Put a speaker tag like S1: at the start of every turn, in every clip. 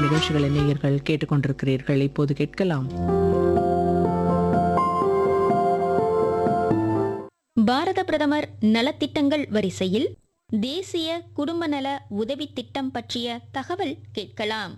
S1: வரும் நிகழ்ச்சிகளை நேயர்கள் கேட்டுக்கொண்டிருக்கிறீர்கள் இப்போது கேட்கலாம்
S2: பாரத பிரதமர் நலத்திட்டங்கள் வரிசையில் தேசிய குடும்ப நல உதவித் திட்டம் பற்றிய தகவல் கேட்கலாம்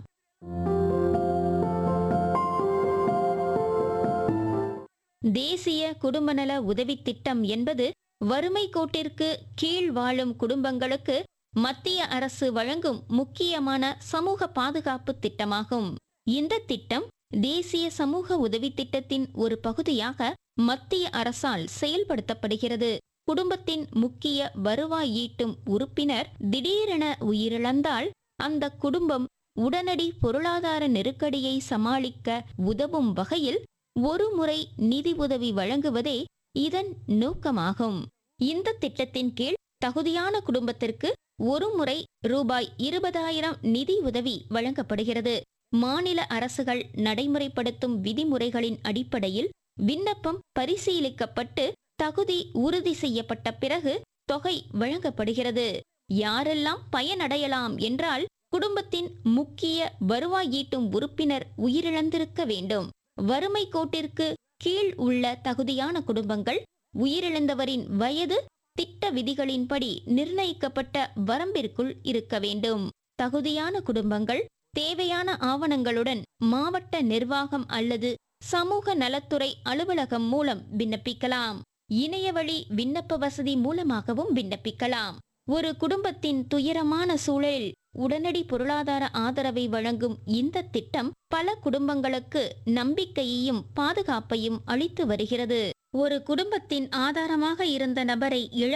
S2: தேசிய குடும்ப நல உதவித் திட்டம் என்பது வறுமை கோட்டிற்கு கீழ் வாழும் குடும்பங்களுக்கு மத்திய அரசு வழங்கும் முக்கியமான சமூக பாதுகாப்பு திட்டமாகும் இந்த திட்டம் தேசிய சமூக உதவித் திட்டத்தின் ஒரு பகுதியாக மத்திய அரசால் செயல்படுத்தப்படுகிறது குடும்பத்தின் முக்கிய வருவாய் ஈட்டும் உறுப்பினர் திடீரென உயிரிழந்தால் அந்த குடும்பம் உடனடி பொருளாதார நெருக்கடியை சமாளிக்க உதவும் வகையில் ஒரு முறை நிதி உதவி வழங்குவதே இதன் நோக்கமாகும் இந்த திட்டத்தின் கீழ் தகுதியான குடும்பத்திற்கு ஒரு முறை ரூபாய் இருபதாயிரம் நிதி உதவி வழங்கப்படுகிறது மாநில அரசுகள் நடைமுறைப்படுத்தும் விதிமுறைகளின் அடிப்படையில் விண்ணப்பம் பரிசீலிக்கப்பட்டு தகுதி உறுதி செய்யப்பட்ட பிறகு தொகை வழங்கப்படுகிறது யாரெல்லாம் பயனடையலாம் என்றால் குடும்பத்தின் முக்கிய வருவாய் ஈட்டும் உறுப்பினர் உயிரிழந்திருக்க வேண்டும் வறுமை கோட்டிற்கு கீழ் உள்ள தகுதியான குடும்பங்கள் உயிரிழந்தவரின் வயது திட்ட விதிகளின்படி நிர்ணயிக்கப்பட்ட வரம்பிற்குள் இருக்க வேண்டும் தகுதியான குடும்பங்கள் தேவையான ஆவணங்களுடன் மாவட்ட நிர்வாகம் அல்லது சமூக நலத்துறை அலுவலகம் மூலம் விண்ணப்பிக்கலாம் இணையவழி விண்ணப்ப வசதி மூலமாகவும் விண்ணப்பிக்கலாம் ஒரு குடும்பத்தின் துயரமான சூழலில் உடனடி பொருளாதார ஆதரவை வழங்கும் இந்த திட்டம் பல குடும்பங்களுக்கு நம்பிக்கையையும் பாதுகாப்பையும் அளித்து வருகிறது ஒரு குடும்பத்தின் ஆதாரமாக இருந்த நபரை இழ